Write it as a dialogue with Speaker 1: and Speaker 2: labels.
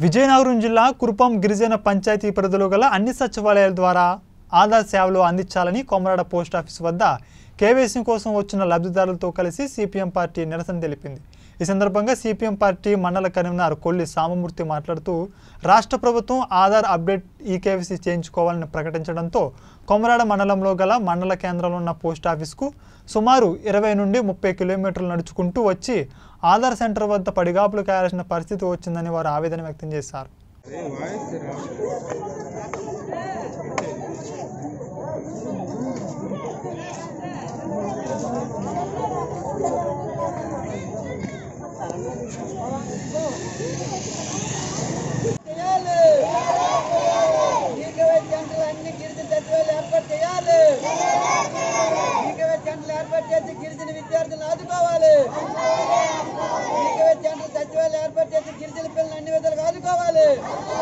Speaker 1: విజయనగరం జిల్లా కురుపం గిరిజన పంచాయతీ పరిధిలో గల అన్ని సచివాలయాల ద్వారా ఆధార్ సేవలు అందించాలని కొమరాడ పోస్ట్ ఆఫీస్ వద్ద కేవైసీ కోసం వచ్చిన లబ్ధిదారులతో కలిసి సిపిఎం పార్టీ నిరసన తెలిపింది ఈ సందర్భంగా సిపిఎం పార్టీ మండల కన్వీనర్ కొల్లి సామమూర్తి మాట్లాడుతూ రాష్ట్ర ప్రభుత్వం ఆధార్ అప్డేట్ ఈ కేవైసీ చేయించుకోవాలని ప్రకటించడంతో కొమరాడ మండలంలో గల మండల కేంద్రంలో ఉన్న పోస్ట్ ఆఫీస్కు సుమారు ఇరవై నుండి ముప్పై కిలోమీటర్లు నడుచుకుంటూ వచ్చి ఆధార్ సెంటర్ వద్ద పడిగాపులు కాయాల్సిన పరిస్థితి వచ్చిందని వారు ఆవేదన వ్యక్తం చేశారు
Speaker 2: చేయాలి ఈకవే సెంటర్లు అన్ని గిరిజన సచివాలయాలు ఏర్పాటు చేయాలి ఈకవే సెంటర్లు ఏర్పాటు చేసి గిరిజన విద్యార్థులను ఆదుకోవాలి ఈకవే సెంటర్ సచివాలయాలు ఏర్పాటు చేసి గిరిజన పిల్లలు అన్ని విధాలుగా ఆదుకోవాలి